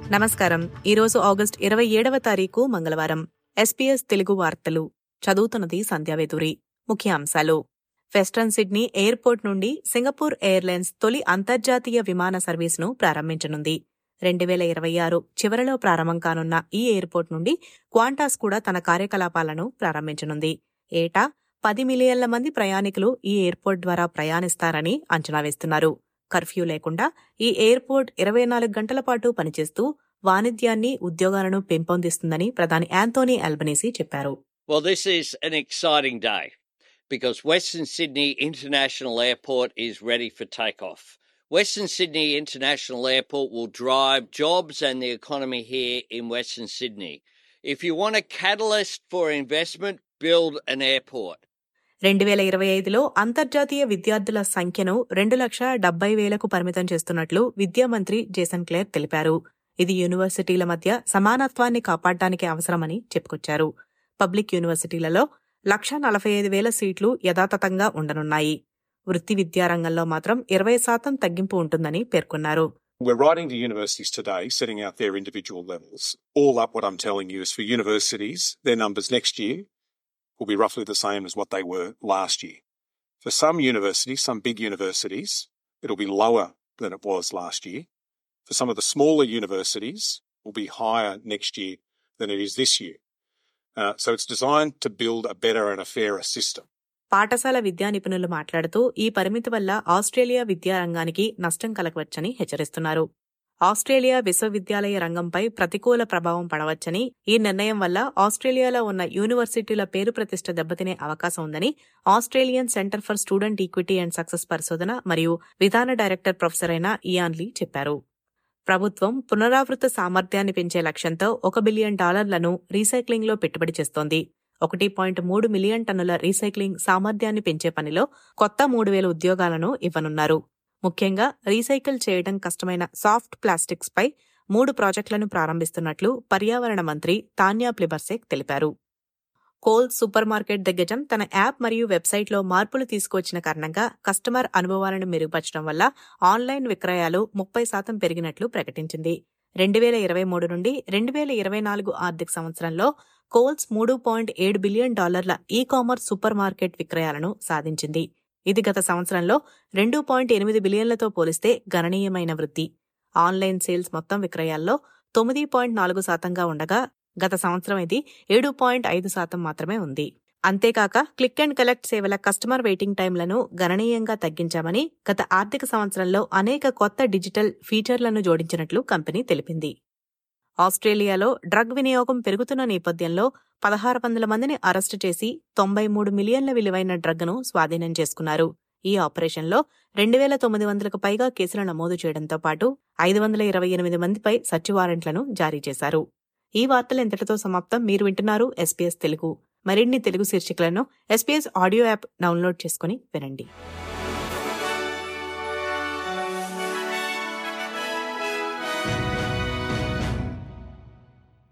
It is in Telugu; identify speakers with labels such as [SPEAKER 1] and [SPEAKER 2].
[SPEAKER 1] నమస్కారం ఈరోజు ఆగస్ట్ ఇరవై ఏడవ తారీఖు మంగళవారం ఎస్పీఎస్ తెలుగు వార్తలు చదువుతున్నది సంధ్యావేదూరి ముఖ్యాంశాలు వెస్ట్రన్ సిడ్నీ ఎయిర్పోర్ట్ నుండి సింగపూర్ ఎయిర్లైన్స్ తొలి అంతర్జాతీయ విమాన సర్వీసును ప్రారంభించనుంది రెండు వేల ఇరవై ఆరు చివరలో ప్రారంభం కానున్న ఈ ఎయిర్పోర్ట్ నుండి క్వాంటాస్ కూడా తన కార్యకలాపాలను ప్రారంభించనుంది ఏటా పది మిలియన్ల మంది ప్రయాణికులు ఈ ఎయిర్పోర్ట్ ద్వారా ప్రయాణిస్తారని అంచనా వేస్తున్నారు కర్ఫ్యూ లేకుండా ఈ ఎయిర్పోర్ట్ ఇరవై నాలుగు గంటల పాటు పనిచేస్తూ వాణిజ్యాన్ని ఉద్యోగాలను పెంపొందిస్తుందని ప్రధాని యాంతోనీ అల్బనీసీ చెప్పారు
[SPEAKER 2] Well, this is an exciting day because Western Sydney International Airport is ready for takeoff. Western Sydney International Airport will drive jobs and the economy here in Western Sydney. If you want a catalyst for investment, build an airport.
[SPEAKER 1] రెండు వేల ఇరవై ఐదులో అంతర్జాతీయ విద్యార్థుల సంఖ్యను రెండు లక్ష డెబ్బై వేలకు పరిమితం చేస్తున్నట్లు విద్యా మంత్రి జేసన్ క్లేర్ తెలిపారు ఇది యూనివర్సిటీల మధ్య సమానత్వాన్ని కాపాడటానికి అవసరమని చెప్పుకొచ్చారు పబ్లిక్ యూనివర్సిటీలలో లక్ష నలభై ఐదు వేల సీట్లు యథాతథంగా ఉండనున్నాయి వృత్తి విద్యారంగంలో మాత్రం ఇరవై శాతం తగ్గింపు ఉంటుందని పేర్కొన్నారు
[SPEAKER 3] We're writing to universities today, setting out their individual levels. All up, what I'm telling you is for universities, their numbers next year will be roughly the same as what they were last year. For some universities, some big universities, it'll be lower than it was last year. For some of the smaller universities, will be higher next year than it is this year. Uh, so it's designed to build a better and a fairer system.
[SPEAKER 1] పాఠశాల విద్యా నిపుణులు మాట్లాడుతూ ఈ పరిమితి వల్ల ఆస్ట్రేలియా విద్యారంగానికి నష్టం కలగవచ్చని హెచ్చరిస్తున్నారు ఆస్ట్రేలియా విశ్వవిద్యాలయ రంగంపై ప్రతికూల ప్రభావం పడవచ్చని ఈ నిర్ణయం వల్ల ఆస్ట్రేలియాలో ఉన్న యూనివర్సిటీల పేరు ప్రతిష్ట దెబ్బతినే అవకాశం ఉందని Australian centre for student equity and success పరిశోధన మరియు విధాన డైరెక్టర్ ప్రొఫెసర్ అయిన ఇయాన్ లీ చెప్పారు ప్రభుత్వం పునరావృత సామర్థ్యాన్ని పెంచే లక్ష్యంతో ఒక బిలియన్ డాలర్లను రీసైక్లింగ్లో పెట్టుబడి చేస్తోంది ఒకటి పాయింట్ మూడు మిలియన్ టన్నుల రీసైక్లింగ్ సామర్థ్యాన్ని పెంచే పనిలో కొత్త మూడు వేల ఉద్యోగాలను ఇవ్వనున్నారు ముఖ్యంగా రీసైకిల్ చేయడం కష్టమైన సాఫ్ట్ ప్లాస్టిక్స్ పై మూడు ప్రాజెక్టులను ప్రారంభిస్తున్నట్లు పర్యావరణ మంత్రి తాన్యా ప్లిబర్సెక్ తెలిపారు కోల్స్ సూపర్ మార్కెట్ దిగ్గజం తన యాప్ మరియు వెబ్సైట్లో మార్పులు తీసుకువచ్చిన కారణంగా కస్టమర్ అనుభవాలను మెరుగుపరచడం వల్ల ఆన్లైన్ విక్రయాలు ముప్పై శాతం పెరిగినట్లు ప్రకటించింది రెండు వేల ఇరవై మూడు నుండి రెండు వేల ఇరవై నాలుగు ఆర్థిక సంవత్సరంలో కోల్స్ మూడు పాయింట్ ఏడు బిలియన్ డాలర్ల ఈ కామర్స్ సూపర్ మార్కెట్ విక్రయాలను సాధించింది ఇది గత సంవత్సరంలో రెండు పాయింట్ ఎనిమిది బిలియన్లతో పోలిస్తే గణనీయమైన వృద్ధి ఆన్లైన్ సేల్స్ మొత్తం విక్రయాల్లో తొమ్మిది పాయింట్ నాలుగు శాతంగా ఉండగా గత సంవత్సరం ఇది ఏడు పాయింట్ ఐదు శాతం మాత్రమే ఉంది అంతేకాక క్లిక్ అండ్ కలెక్ట్ సేవల కస్టమర్ వెయిటింగ్ టైంలను గణనీయంగా తగ్గించామని గత ఆర్థిక సంవత్సరంలో అనేక కొత్త డిజిటల్ ఫీచర్లను జోడించినట్లు కంపెనీ తెలిపింది ఆస్ట్రేలియాలో డ్రగ్ వినియోగం పెరుగుతున్న నేపథ్యంలో పదహారు వందల మందిని అరెస్టు చేసి తొంభై మూడు మిలియన్ల విలువైన డ్రగ్ను స్వాధీనం చేసుకున్నారు ఈ ఆపరేషన్లో రెండు వేల తొమ్మిది వందలకు పైగా కేసులు నమోదు చేయడంతో పాటు ఐదు వందల ఇరవై ఎనిమిది మందిపై సర్చ్ వారెంట్లను జారీ చేశారు ఈ వార్తలు ఇంతటితో సమాప్తం మీరు వింటున్నారు ఎస్పీఎస్ తెలుగు మరిన్ని తెలుగు శీర్షికలను ఎస్పీఎస్ ఆడియో యాప్ డౌన్లోడ్ చేసుకుని వినండి